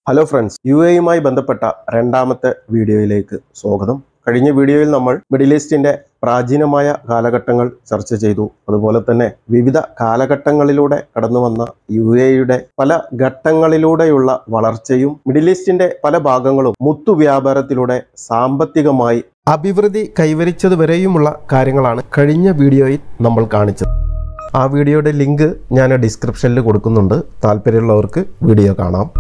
hello friends U എയുമായി ബന്ധപ്പെട്ട രണ്ടാമത്തെ വീഡിയോയിലേക്ക് സ്വാഗതം കഴിഞ്ഞ വീഡിയോയിൽ നമ്മൾ മിഡിൽ ഈസ്റ്റിന്റെ പ്രാചീനമായ കാലഘട്ടങ്ങൾ ചർച്ച ചെയ്തു അതുപോലെ തന്നെ വിവിധ കാലഘട്ടങ്ങളിലൂടെ കടന്നു വന്ന യു എയുടെ പല ഘട്ടങ്ങളിലൂടെയുള്ള വളർച്ചയും മിഡിൽ ഈസ്റ്റിന്റെ പല ഭാഗങ്ങളും മുത്തു വ്യാപാരത്തിലൂടെ സാമ്പത്തികമായി അഭിവൃദ്ധി കൈവരിച്ചത് വരെയുമുള്ള കാര്യങ്ങളാണ് കഴിഞ്ഞ വീഡിയോയിൽ നമ്മൾ കാണിച്ചത് ആ വീഡിയോയുടെ ലിങ്ക് ഞാൻ ഡിസ്ക്രിപ്ഷനിൽ കൊടുക്കുന്നുണ്ട് താല്പര്യമുള്ളവർക്ക് വീഡിയോ കാണാം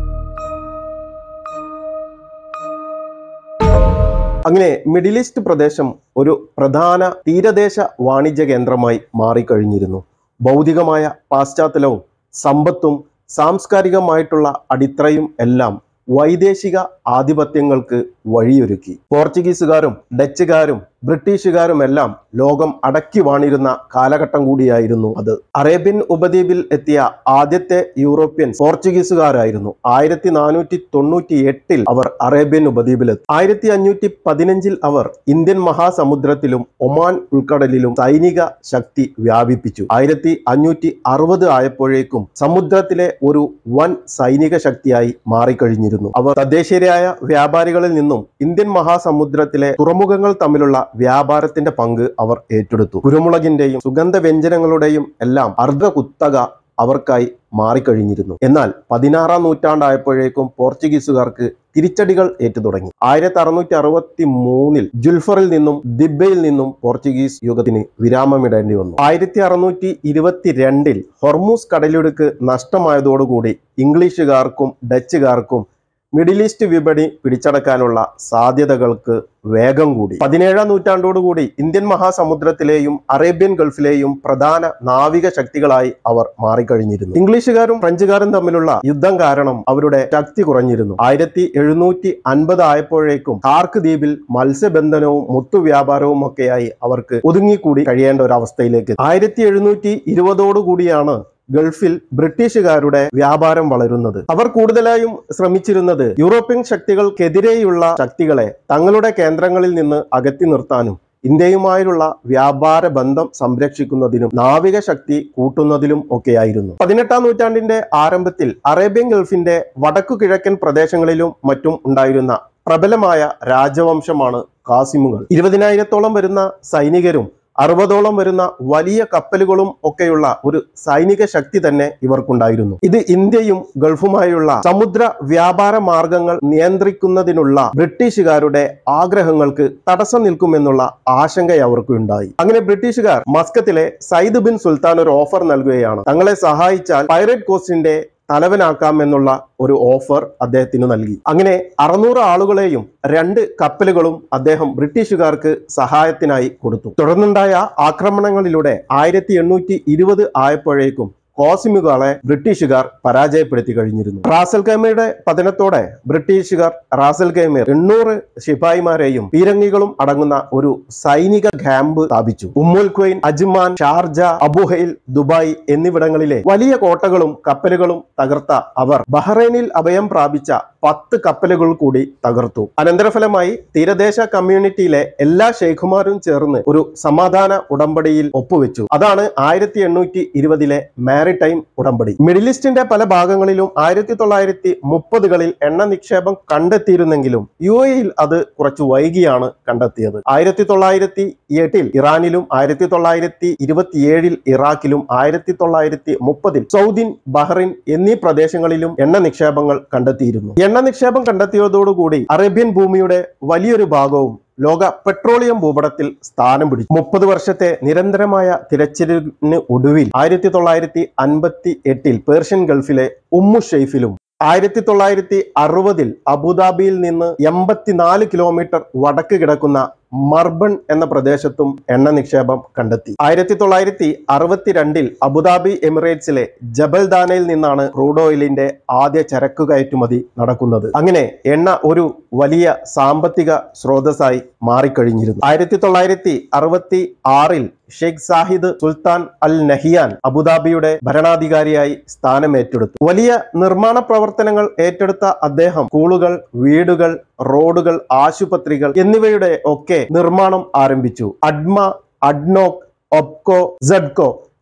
അങ്ങനെ മിഡിൽ ഈസ്റ്റ് പ്രദേശം ഒരു പ്രധാന തീരദേശ വാണിജ്യ കേന്ദ്രമായി മാറിക്കഴിഞ്ഞിരുന്നു ഭൗതികമായ പാശ്ചാത്തലവും സമ്പത്തും സാംസ്കാരികമായിട്ടുള്ള അടിത്തറയും എല്ലാം വൈദേശിക ആധിപത്യങ്ങൾക്ക് വഴിയൊരുക്കി പോർച്ചുഗീസുകാരും ഡച്ചുകാരും ബ്രിട്ടീഷുകാരും എല്ലാം ലോകം അടക്കി വാണിരുന്ന കാലഘട്ടം കൂടിയായിരുന്നു അത് അറേബ്യൻ ഉപദ്വീപിൽ എത്തിയ ആദ്യത്തെ യൂറോപ്യൻ പോർച്ചുഗീസുകാരായിരുന്നു ആയിരത്തി നാനൂറ്റി തൊണ്ണൂറ്റി എട്ടിൽ അവർ അറേബ്യൻ ഉപദ്വീപിലെത്തി ആയിരത്തി അഞ്ഞൂറ്റി പതിനഞ്ചിൽ അവർ ഇന്ത്യൻ മഹാസമുദ്രത്തിലും ഒമാൻ ഉൾക്കടലിലും സൈനിക ശക്തി വ്യാപിപ്പിച്ചു ആയിരത്തി അഞ്ഞൂറ്റി അറുപത് ആയപ്പോഴേക്കും സമുദ്രത്തിലെ ഒരു വൻ സൈനിക ശക്തിയായി മാറിക്കഴിഞ്ഞിരുന്നു അവർ തദ്ദേശീയരായ വ്യാപാരികളിൽ നിന്നും ഇന്ത്യൻ മഹാസമുദ്രത്തിലെ തുറമുഖങ്ങൾ തമ്മിലുള്ള വ്യാപാരത്തിന്റെ പങ്ക് അവർ ഏറ്റെടുത്തു കുരുമുളകിന്റെയും സുഗന്ധ വ്യഞ്ജനങ്ങളുടെയും എല്ലാം അർദ്ധ കുത്തക അവർക്കായി മാറിക്കഴിഞ്ഞിരുന്നു എന്നാൽ പതിനാറാം നൂറ്റാണ്ടായപ്പോഴേക്കും പോർച്ചുഗീസുകാർക്ക് തിരിച്ചടികൾ ഏറ്റു തുടങ്ങി ആയിരത്തി അറുന്നൂറ്റി അറുപത്തി മൂന്നിൽ ജുൽഫറിൽ നിന്നും ദിബയിൽ നിന്നും പോർച്ചുഗീസ് യുഗത്തിന് വിരാമമിടേണ്ടി വന്നു ആയിരത്തി അറുന്നൂറ്റി ഇരുപത്തിരണ്ടിൽ ഹൊർമൂസ് കടലിടുക്ക് നഷ്ടമായതോടുകൂടി ഇംഗ്ലീഷുകാർക്കും ഡച്ചുകാർക്കും മിഡിൽ ഈസ്റ്റ് വിപണി പിടിച്ചടക്കാനുള്ള സാധ്യതകൾക്ക് വേഗം കൂടി പതിനേഴാം നൂറ്റാണ്ടോടുകൂടി ഇന്ത്യൻ മഹാസമുദ്രത്തിലെയും അറേബ്യൻ ഗൾഫിലെയും പ്രധാന നാവിക ശക്തികളായി അവർ മാറിക്കഴിഞ്ഞിരുന്നു ഇംഗ്ലീഷുകാരും ഫ്രഞ്ചുകാരും തമ്മിലുള്ള യുദ്ധം കാരണം അവരുടെ ശക്തി കുറഞ്ഞിരുന്നു ആയിരത്തി എഴുന്നൂറ്റി അൻപത് ആയപ്പോഴേക്കും കാർക്ക് ദ്വീപിൽ മത്സ്യബന്ധനവും മുത്തുവ്യാപാരവും ഒക്കെയായി അവർക്ക് ഒതുങ്ങിക്കൂടി കഴിയേണ്ട ഒരു അവസ്ഥയിലേക്ക് ആയിരത്തി എഴുന്നൂറ്റി ഇരുപതോടുകൂടിയാണ് ഗൾഫിൽ ബ്രിട്ടീഷുകാരുടെ വ്യാപാരം വളരുന്നത് അവർ കൂടുതലായും ശ്രമിച്ചിരുന്നത് യൂറോപ്യൻ ശക്തികൾക്കെതിരെയുള്ള ശക്തികളെ തങ്ങളുടെ കേന്ദ്രങ്ങളിൽ നിന്ന് അകറ്റി നിർത്താനും ഇന്ത്യയുമായുള്ള വ്യാപാര ബന്ധം സംരക്ഷിക്കുന്നതിനും നാവിക ശക്തി കൂട്ടുന്നതിലും ഒക്കെയായിരുന്നു പതിനെട്ടാം നൂറ്റാണ്ടിന്റെ ആരംഭത്തിൽ അറേബ്യൻ ഗൾഫിന്റെ വടക്കു കിഴക്കൻ പ്രദേശങ്ങളിലും മറ്റും ഉണ്ടായിരുന്ന പ്രബലമായ രാജവംശമാണ് കാസിമുകൾ ഇരുപതിനായിരത്തോളം വരുന്ന സൈനികരും അറുപതോളം വരുന്ന വലിയ കപ്പലുകളും ഒക്കെയുള്ള ഒരു സൈനിക ശക്തി തന്നെ ഇവർക്കുണ്ടായിരുന്നു ഇത് ഇന്ത്യയും ഗൾഫുമായുള്ള സമുദ്ര വ്യാപാര മാർഗങ്ങൾ നിയന്ത്രിക്കുന്നതിനുള്ള ബ്രിട്ടീഷുകാരുടെ ആഗ്രഹങ്ങൾക്ക് തടസ്സം നിൽക്കുമെന്നുള്ള ആശങ്ക അവർക്കുണ്ടായി അങ്ങനെ ബ്രിട്ടീഷുകാർ മസ്കത്തിലെ സയ്യിദ് ബിൻ സുൽത്താൻ ഒരു ഓഫർ നൽകുകയാണ് തങ്ങളെ സഹായിച്ചാൽ പൈറേറ്റ് കോസ്റ്റിന്റെ തലവനാക്കാം എന്നുള്ള ഒരു ഓഫർ അദ്ദേഹത്തിന് നൽകി അങ്ങനെ അറുന്നൂറ് ആളുകളെയും രണ്ട് കപ്പലുകളും അദ്ദേഹം ബ്രിട്ടീഷുകാർക്ക് സഹായത്തിനായി കൊടുത്തു തുടർന്നുണ്ടായ ആക്രമണങ്ങളിലൂടെ ആയിരത്തി എണ്ണൂറ്റി ഇരുപത് ആയപ്പോഴേക്കും കോസിമുകളെ ബ്രിട്ടീഷുകാർ പരാജയപ്പെടുത്തി കഴിഞ്ഞിരുന്നു റാസൽ ഖൈമയുടെ പതനത്തോടെ ബ്രിട്ടീഷുകാർ റാസൽ ഖൈമർ എണ്ണൂറ് ശിപായിമാരെയും പീരങ്കികളും അടങ്ങുന്ന ഒരു സൈനിക ക്യാമ്പ് സ്ഥാപിച്ചു Umm al Quwain Ajman Sharjah Abu Hail Dubai എന്നിവിടങ്ങളിലെ വലിയ കോട്ടകളും കപ്പലുകളും തകർത്ത അവർ ബഹ്റൈനിൽ അഭയം പ്രാപിച്ച പത്ത് കപ്പലുകൾ കൂടി തകർത്തു അനന്തരഫലമായി തീരദേശ കമ്മ്യൂണിറ്റിയിലെ എല്ലാ ഷെയ്ഖുമാരും ചേർന്ന് ഒരു സമാധാന ഉടമ്പടിയിൽ ഒപ്പുവെച്ചു അതാണ് ആയിരത്തി എണ്ണൂറ്റി ഇരുപതിലെ മാരിടൈം ഉടമ്പടി മിഡിൽ ഈസ്റ്റിന്റെ പല ഭാഗങ്ങളിലും ആയിരത്തി തൊള്ളായിരത്തി മുപ്പതുകളിൽ എണ്ണ നിക്ഷേപം കണ്ടെത്തിയിരുന്നെങ്കിലും യു എയിൽ അത് കുറച്ച് വൈകിയാണ് കണ്ടെത്തിയത് ആയിരത്തി തൊള്ളായിരത്തി എട്ടിൽ ഇറാനിലും ആയിരത്തി തൊള്ളായിരത്തി ഇരുപത്തിയേഴിൽ ഇറാഖിലും ആയിരത്തി തൊള്ളായിരത്തി മുപ്പതിൽ സൗദിൻ ബഹ്റിൻ എന്നീ പ്രദേശങ്ങളിലും എണ്ണ നിക്ഷേപങ്ങൾ കണ്ടെത്തിയിരുന്നു എണ്ണ നിക്ഷേപം കണ്ടെത്തിയതോടുകൂടി അറേബ്യൻ ഭൂമിയുടെ വലിയൊരു ഭാഗവും ലോക പെട്രോളിയം ഭൂപടത്തിൽ സ്ഥാനം പിടിച്ചു മുപ്പത് വർഷത്തെ നിരന്തരമായ തിരച്ചിലിന് ഒടുവിൽ ആയിരത്തി തൊള്ളായിരത്തി അൻപത്തി എട്ടിൽ പേർഷ്യൻ ഗൾഫിലെ ഉമ്മു ഷെയ്ഫിലും ആയിരത്തി തൊള്ളായിരത്തി അറുപതിൽ അബുദാബിയിൽ നിന്ന് എൺപത്തിനാല് കിലോമീറ്റർ വടക്ക് കിടക്കുന്ന മർബൺ എന്ന പ്രദേശത്തും എണ്ണ നിക്ഷേപം കണ്ടെത്തി ആയിരത്തി തൊള്ളായിരത്തി അറുപത്തിരണ്ടിൽ അബുദാബി എമിറേറ്റ്സിലെ ജബൽദാനയിൽ നിന്നാണ് ക്രൂഡ് ഓയിലിന്റെ ആദ്യ ചരക്കു കയറ്റുമതി നടക്കുന്നത് അങ്ങനെ എണ്ണ ഒരു വലിയ സാമ്പത്തിക സ്രോതസ്സായി മാറിക്കഴിഞ്ഞിരുന്നു ആയിരത്തി തൊള്ളായിരത്തി അറുപത്തി ആറിൽ Sheikh Zahid Sultan Al Nahyan അബുദാബിയുടെ ഭരണാധികാരിയായി സ്ഥാനമേറ്റെടുത്തു വലിയ നിർമ്മാണ പ്രവർത്തനങ്ങൾ ഏറ്റെടുത്ത അദ്ദേഹം സ്കൂളുകൾ വീടുകൾ റോഡുകൾ ആശുപത്രികൾ എന്നിവയുടെ ഒക്കെ നിർമ്മാണം ആരംഭിച്ചു അഡ്മ അഡ്നോക് ഒപ്കോ സെഡ്കോ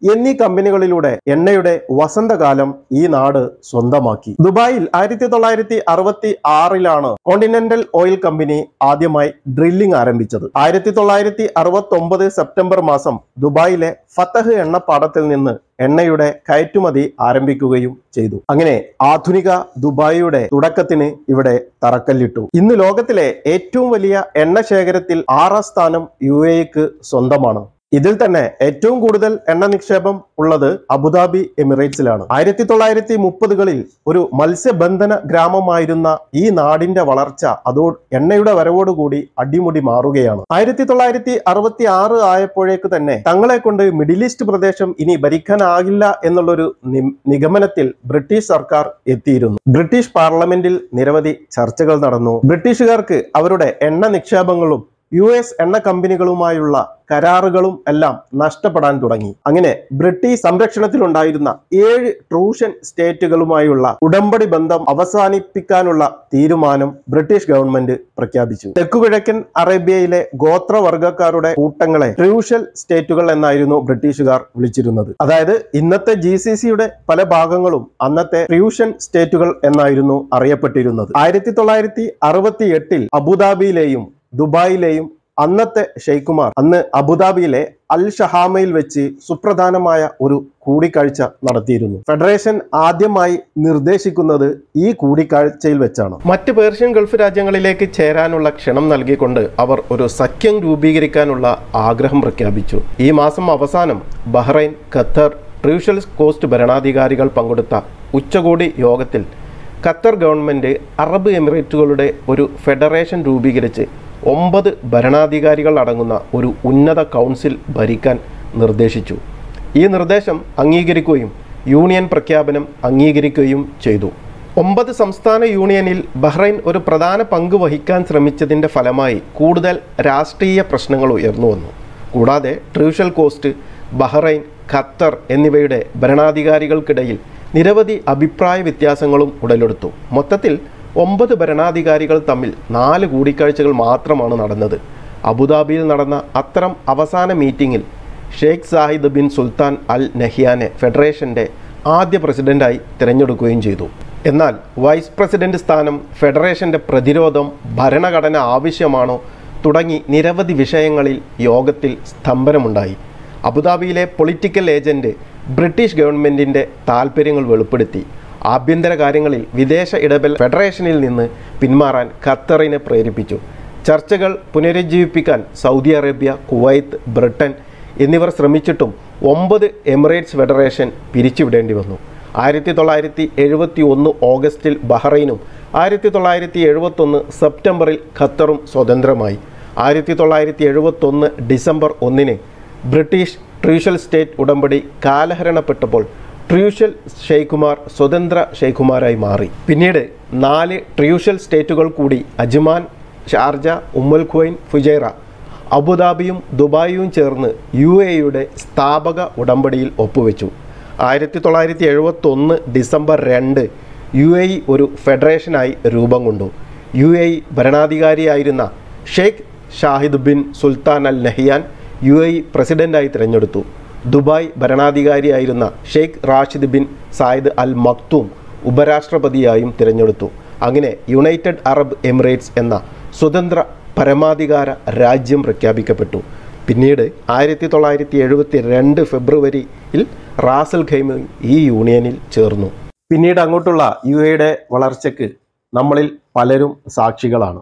എന്നീ കമ്പനികളിലൂടെ എണ്ണയുടെ വസന്തകാലം ഈ നാട് സ്വന്തമാക്കി ദുബായിൽ ആയിരത്തി തൊള്ളായിരത്തി അറുപത്തി ആറിലാണ് കോണ്ടിനെന്റൽ ഓയിൽ കമ്പനി ആദ്യമായി ഡ്രില്ലിംഗ് ആരംഭിച്ചത് ആയിരത്തി തൊള്ളായിരത്തി അറുപത്തി ഒമ്പത് സെപ്റ്റംബർ മാസം ദുബായിലെ ഫത്തഹ് എണ്ണപ്പാടത്തിൽ നിന്ന് എണ്ണയുടെ കയറ്റുമതി ആരംഭിക്കുകയും ചെയ്തു അങ്ങനെ ആധുനിക ദുബായിയുടെ തുടക്കത്തിന് ഇവിടെ തറക്കല്ലിട്ടു ഇന്ന് ലോകത്തിലെ ഏറ്റവും വലിയ എണ്ണ ശേഖരത്തിൽ ആറാം സ്ഥാനം യു എക്ക് സ്വന്തമാണ് ഇതിൽ തന്നെ ഏറ്റവും കൂടുതൽ എണ്ണ നിക്ഷേപം ഉള്ളത് അബുദാബി എമിറേറ്റ്സിലാണ് ആയിരത്തി തൊള്ളായിരത്തി മുപ്പതുകളിൽ ഒരു മത്സ്യബന്ധന ഗ്രാമമായിരുന്ന ഈ നാടിന്റെ വളർച്ച അതോ എണ്ണയുടെ വരവോടുകൂടി അടിമുടി മാറുകയാണ് ആയിരത്തി തൊള്ളായിരത്തി അറുപത്തി ആറ് ആയപ്പോഴേക്ക് തന്നെ തങ്ങളെ കൊണ്ട് മിഡിൽ ഈസ്റ്റ് പ്രദേശം ഇനി ഭരിക്കാനാകില്ല എന്നുള്ളൊരു നി- നിഗമനത്തിൽ ബ്രിട്ടീഷ് സർക്കാർ എത്തിയിരുന്നു ബ്രിട്ടീഷ് പാർലമെന്റിൽ നിരവധി ചർച്ചകൾ നടന്നു ബ്രിട്ടീഷുകാർക്ക് അവരുടെ എണ്ണ നിക്ഷേപങ്ങളും യു എസ് എണ്ണ കമ്പനികളുമായുള്ള കരാറുകളും എല്ലാം നഷ്ടപ്പെടാൻ തുടങ്ങി അങ്ങനെ ബ്രിട്ടീഷ് സംരക്ഷണത്തിലുണ്ടായിരുന്ന ഏഴ് ട്രൂഷൻ സ്റ്റേറ്റുകളുമായുള്ള ഉടമ്പടി ബന്ധം അവസാനിപ്പിക്കാനുള്ള തീരുമാനം ബ്രിട്ടീഷ് ഗവൺമെന്റ് പ്രഖ്യാപിച്ചു തെക്കുകിഴക്കൻ അറേബ്യയിലെ ഗോത്രവർഗക്കാരുടെ കൂട്ടങ്ങളെ ട്രൂഷ്യൽ സ്റ്റേറ്റുകൾ എന്നായിരുന്നു ബ്രിട്ടീഷുകാർ വിളിച്ചിരുന്നത് അതായത് ഇന്നത്തെ ജി സി സിയുടെ പല ഭാഗങ്ങളും അന്നത്തെ ട്രൂഷൻ സ്റ്റേറ്റുകൾ എന്നായിരുന്നു അറിയപ്പെട്ടിരുന്നത് ആയിരത്തി തൊള്ളായിരത്തി അറുപത്തി എട്ടിൽ അബുദാബിയിലെയും ദുബായിലെയും അന്നത്തെ ഷെയ്ഖുമാർ അന്ന് അബുദാബിയിലെ അൽ ഷഹാമയിൽ വെച്ച് സുപ്രധാനമായ ഒരു കൂടിക്കാഴ്ച നടത്തിയിരുന്നു ഫെഡറേഷൻ ആദ്യമായി നിർദ്ദേശിക്കുന്നത് ഈ കൂടിക്കാഴ്ചയിൽ വെച്ചാണ് മറ്റ് പേർഷ്യൻ ഗൾഫ് രാജ്യങ്ങളിലേക്ക് ചേരാനുള്ള ക്ഷണം നൽകിക്കൊണ്ട് അവർ ഒരു സഖ്യം രൂപീകരിക്കാനുള്ള ആഗ്രഹം പ്രഖ്യാപിച്ചു ഈ മാസം അവസാനം ബഹ്റൈൻ ഖത്തർ ട്രൂഷ്യൽ കോസ്റ്റ് ഭരണാധികാരികൾ പങ്കെടുത്ത ഉച്ചകോടി യോഗത്തിൽ ഖത്തർ ഗവൺമെന്റ് അറബ് എമിറേറ്റുകളുടെ ഒരു ഫെഡറേഷൻ രൂപീകരിച്ച് ഒമ്പത് ഭരണാധികാരികൾ അടങ്ങുന്ന ഒരു ഉന്നത കൗൺസിൽ ഭരിക്കാൻ നിർദ്ദേശിച്ചു ഈ നിർദ്ദേശം അംഗീകരിക്കുകയും യൂണിയൻ പ്രഖ്യാപനം അംഗീകരിക്കുകയും ചെയ്തു ഒമ്പത് സംസ്ഥാന യൂണിയനിൽ ബഹ്റൈൻ ഒരു പ്രധാന പങ്ക് വഹിക്കാൻ ശ്രമിച്ചതിൻ്റെ ഫലമായി കൂടുതൽ രാഷ്ട്രീയ പ്രശ്നങ്ങൾ ഉയർന്നു വന്നു കൂടാതെ ട്രൂഷ്യൽ കോസ്റ്റ് ബഹ്റൈൻ ഖത്തർ എന്നിവയുടെ ഭരണാധികാരികൾക്കിടയിൽ നിരവധി അഭിപ്രായ വ്യത്യാസങ്ങളും ഉടലെടുത്തു മൊത്തത്തിൽ ഒമ്പത് ഭരണാധികാരികൾ തമ്മിൽ നാല് കൂടിക്കാഴ്ചകൾ മാത്രമാണ് നടന്നത് അബുദാബിയിൽ നടന്ന അത്തരം അവസാന മീറ്റിംഗിൽ Sheikh Zahid bin Sultan Al നഹിയാനെ ഫെഡറേഷന്റെ ആദ്യ പ്രസിഡന്റായി തിരഞ്ഞെടുക്കുകയും ചെയ്തു എന്നാൽ വൈസ് പ്രസിഡന്റ് സ്ഥാനം ഫെഡറേഷന്റെ പ്രതിരോധം ഭരണഘടന ആവശ്യമാണോ തുടങ്ങി നിരവധി വിഷയങ്ങളിൽ യോഗത്തിൽ സ്തംഭനമുണ്ടായി അബുദാബിയിലെ പൊളിറ്റിക്കൽ ഏജന്റ് ബ്രിട്ടീഷ് ഗവൺമെന്റിന്റെ താൽപ്പര്യങ്ങൾ വെളിപ്പെടുത്തി ആഭ്യന്തര കാര്യങ്ങളിൽ വിദേശ ഇടപെൽ ഫെഡറേഷനിൽ നിന്ന് പിന്മാറാൻ ഖത്തറിനെ പ്രേരിപ്പിച്ചു ചർച്ചകൾ പുനരുജ്ജീവിപ്പിക്കാൻ സൗദി അറേബ്യ കുവൈത്ത് ബ്രിട്ടൻ എന്നിവർ ശ്രമിച്ചിട്ടും ഒമ്പത് എമിറേറ്റ്സ് ഫെഡറേഷൻ പിരിച്ചുവിടേണ്ടി വന്നു ആയിരത്തി തൊള്ളായിരത്തി എഴുപത്തി ഒന്ന് ഓഗസ്റ്റിൽ ബഹ്റൈനും ആയിരത്തി തൊള്ളായിരത്തി എഴുപത്തൊന്ന് സെപ്റ്റംബറിൽ ഖത്തറും സ്വതന്ത്രമായി ആയിരത്തി തൊള്ളായിരത്തി എഴുപത്തൊന്ന് ഡിസംബർ ഒന്നിന് ബ്രിട്ടീഷ് ട്രൂഷ്യൽ സ്റ്റേറ്റ് ഉടമ്പടി കാലഹരണപ്പെട്ടപ്പോൾ ട്രൂഷ്യൽ ഷെയ്ഖുമാർ സ്വതന്ത്ര ഷെയ്ഖുമാരായി മാറി പിന്നീട് നാല് ട്രൂഷ്യൽ സ്റ്റേറ്റുകൾ കൂടി Ajman Sharjah Umm al Quwain Fujairah അബുദാബിയും ദുബായിയും ചേർന്ന് യു എയുടെ സ്ഥാപക ഉടമ്പടിയിൽ ഒപ്പുവെച്ചു ആയിരത്തി തൊള്ളായിരത്തി എഴുപത്തൊന്ന് ഡിസംബർ രണ്ട് യു എ ഇ ഒരു ഫെഡറേഷനായി രൂപം കൊണ്ടു യു എ ഇ ഭരണാധികാരിയായിരുന്ന Sheikh Shahid bin Sultan Al Nahyan U A E പ്രസിഡന്റായി തിരഞ്ഞെടുത്തു ദുബായ് ഭരണാധികാരിയായിരുന്ന Sheikh Rashid bin Zayed Al Maktoum ഉപരാഷ്ട്രപതിയായും തിരഞ്ഞെടുത്തു അങ്ങനെ യുണൈറ്റഡ് അറബ് എമിറേറ്റ്സ് എന്ന സ്വതന്ത്ര പരമാധികാര രാജ്യം പ്രഖ്യാപിക്കപ്പെട്ടു പിന്നീട് ആയിരത്തി തൊള്ളായിരത്തി എഴുപത്തി രണ്ട് ഫെബ്രുവരിയിൽ റാസൽ ഖൈമ ഈ യൂണിയനിൽ ചേർന്നു പിന്നീട് അങ്ങോട്ടുള്ള യു എയുടെ വളർച്ചയ്ക്ക് നമ്മളിൽ പലരും സാക്ഷികളാണ്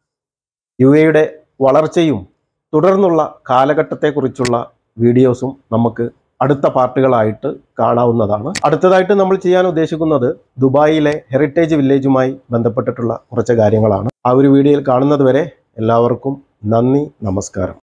യു എയുടെ വളർച്ചയും തുടർന്നുള്ള കാലഘട്ടത്തെക്കുറിച്ചുള്ള വീഡിയോസും നമുക്ക് അടുത്ത പാർട്ടുകളായിട്ട് കാണാവുന്നതാണ് അടുത്തതായിട്ട് നമ്മൾ ചെയ്യാൻ ഉദ്ദേശിക്കുന്നത് ദുബായിലെ ഹെറിറ്റേജ് വില്ലേജുമായി ബന്ധപ്പെട്ടിട്ടുള്ള കുറച്ച് കാര്യങ്ങളാണ് ആ ഒരു വീഡിയോയിൽ കാണുന്നത് വരെ എല്ലാവർക്കും നന്ദി നമസ്കാരം